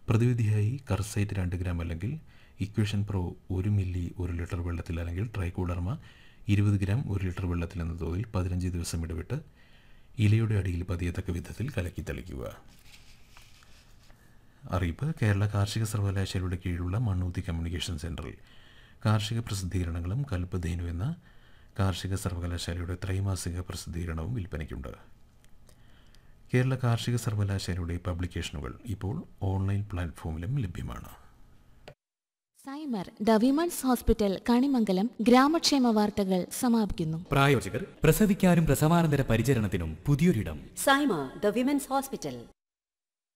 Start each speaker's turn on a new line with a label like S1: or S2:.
S1: പ്രതിവിധിയായി കർസൈറ്റ് രണ്ട് ഗ്രാം അല്ലെങ്കിൽ ഇക്വേഷൻ പ്രോ ഒരു മില്ലി ഒരു ലിറ്റർ വെള്ളത്തിൽ അല്ലെങ്കിൽ ട്രൈക്കോഡർമ ഇരുപത് ഗ്രാം ഒരു ലിറ്റർ വെള്ളത്തിൽ എന്ന തോതിൽ പതിനഞ്ച് ദിവസം ഇടവിട്ട് ഇലയുടെ അടിയിൽ പതിയത്തക്ക വിധത്തിൽ കലക്കി തളിക്കുക അറിയിപ്പ് കേരള കാർഷിക സർവകലാശാലയുടെ കീഴിലുള്ള മണ്ണൂത്തി കമ്മ്യൂണിക്കേഷൻ സെൻറ്ററിൽ കാർഷിക പ്രസിദ്ധീകരണങ്ങളും കൽപ്പധേനു എന്ന കാർഷിക സർവകലാശാലയുടെ ത്രൈമാസിക പ്രസിദ്ധീകരണവും വിൽപ്പനയ്ക്കുണ്ട് കേരള കാർഷിക സർവകലാശാലയുടെ പബ്ലിക്കേഷനുകൾ ഇപ്പോൾ ഓൺലൈൻ പ്ലാറ്റ്ഫോമിലും ലഭ്യമാണ്
S2: സൈമർ ദ വിമൺസ് ഹോസ്പിറ്റൽ കണിമംഗലം ഗ്രാമക്ഷേമ വാർത്തകൾ സമാപിക്കുന്നു
S3: പ്രായോജകർ പ്രസവിക്കാനും പ്രസവാനന്തര പരിചരണത്തിനും പുതിയൊരിടം
S4: Saima, the Women's Hospital.